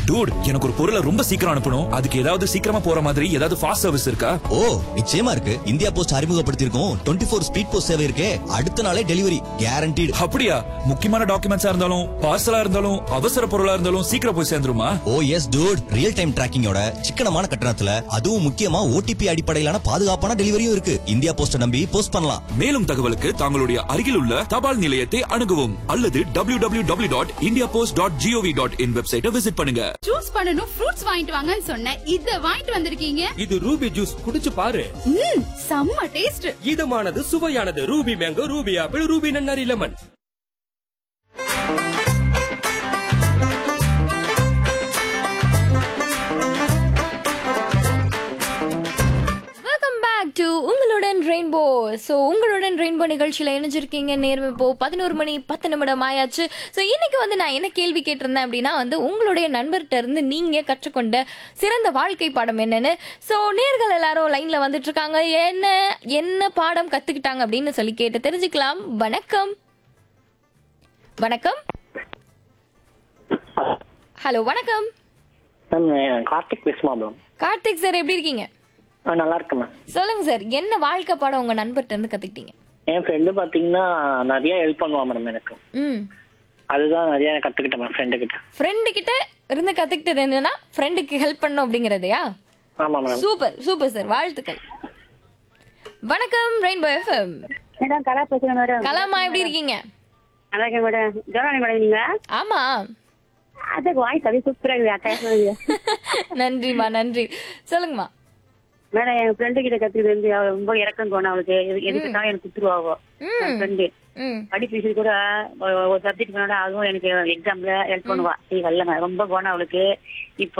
dude எனக்கு ஒரு பொருளை ரொம்ப சீக்கிரம் அனுப்பணும் அதுக்கு ஏதாவது சீக்கிரமா போற மாதிரி ஏதாவது ஃபாஸ்ட் சர்வீஸ் இருக்கா ஓ நிச்சயமா இருக்கு இந்தியா போஸ்ட் அறிமுகப்படுத்தியிருக்கோம் டுவெண்ட்டி ஃபோர் ஸ்பீட் போஸ்ட் சேவை இருக்கே அடுத்த நாளே டெலிவரி கேரண்டீடு அப்படியா முக்கியமான டாக்குமெண்ட்ஸா இருந்தாலும் பார்சலா இருந்தாலும் அவசர பொருளா இருந்தாலும் சீக்கிரம் போய் சேர்ந்துருமா oh yes dude real time டிராக்கிங்கோட சிக்கனமான கட்டணத்துல அதுவும் முக்கியமா ஓடிபி அடிப்படையிலான பாதுகாப்பான டெலிவரியும் இருக்கு இந்தியா போஸ்ட நம்பி போஸ்ட் பண்ணலாம் மேலும் தகவலுக்கு தங்களுடைய அருகில் உள்ள தபால் நிலையத்தை அணுகவும் அல்லது W W W dot India post dot GOV dot in வெப்சைட்டை விசிட் பண்ணுங்க ஜூஸ் பண்ணனும் ஃப்ரூட்ஸ் வாங்கிட்டு வாங்கன்னு சொன்னேன் இத வாங்கிட்டு வந்திருக்கீங்க இது ரூபி ஜூஸ் குடிச்சு பாரு ம் செம்ம டேஸ்ட் இதமானது சுவையானது Ruby mango Ruby apple Ruby நன்னாரி லெமன் வெல்கம் பேக் டு உங்களுடன் ரெயின்போ ஸோ உங்களுடன் ரெயின்போ நிகழ்ச்சியில் இணைஞ்சிருக்கீங்க நேரம் இப்போ பதினோரு மணி பத்து நிமிடம் ஆயாச்சு ஸோ இன்னைக்கு வந்து நான் என்ன கேள்வி கேட்டிருந்தேன் அப்படின்னா வந்து உங்களுடைய நண்பர்கிட்ட இருந்து நீங்க கற்றுக்கொண்ட சிறந்த வாழ்க்கை பாடம் என்னன்னு ஸோ நேர்கள் எல்லாரும் லைன்ல வந்துட்டு இருக்காங்க என்ன என்ன பாடம் கத்துக்கிட்டாங்க அப்படின்னு சொல்லி கேட்டு தெரிஞ்சுக்கலாம் வணக்கம் வணக்கம் ஹலோ வணக்கம் மேம் கார்த்திக் பேசுமா மேம் கார்த்திக் சார் எப்படி இருக்கீங்க ஆ நல்லா இருக்கேன் மேம் சொல்லுங்க சார் என்ன வாழ்க்கை பாடம் உங்க நண்பர்கிட்ட இருந்து கத்துக்கிட்டீங்க என் ஃப்ரெண்டு பார்த்தீங்கன்னா நிறைய ஹெல்ப் பண்ணுவா மேடம் எனக்கு ம் அதுதான் நிறைய நான் கற்றுக்கிட்டேன் மேம் ஃப்ரெண்டு கிட்ட ஃப்ரெண்டு கிட்ட இருந்து கத்துக்கிட்டது என்னன்னா ஃப்ரெண்டுக்கு ஹெல்ப் பண்ணும் அப்படிங்கறதையா ஆமாம் மேடம் சூப்பர் சூப்பர் சார் வாழ்த்துக்கள் வணக்கம் ரெயின்போ எஃப்எம் மேடம் கலா பேசுறேன் மேடம் கலாமா எப்படி இருக்கீங்க நல்லா இருக்கேன் மேடம் ஜோராணி மேடம் நீங்க ஆமா அதுக்கு வாய்ஸ் அப்படியே சூப்பரா இருக்குது அட்டாச்மெண்ட் இருக்குது நன்றிமா நன்றி சொல்லுங்கம்மா மேடம் என் ஃப்ரெண்டு கிட்ட கத்துக்கிட்டு வந்து அவ ரொம்ப இறக்கம் போன அவளுக்கு எது- எதுக்குனாலும் எனக்கு குத்துருவாவோ என் ஃப்ரெண்டு ம் படிப்பு விஷயம் கூட ஒரு- ஒரு சப்ஜெக்ட் பண்ணோட அதுவும் எனக்கு எக்ஸாம்ல ஹெல்ப் பண்ணுவா சரி வரல ரொம்ப போனா அவளுக்கு இப்போ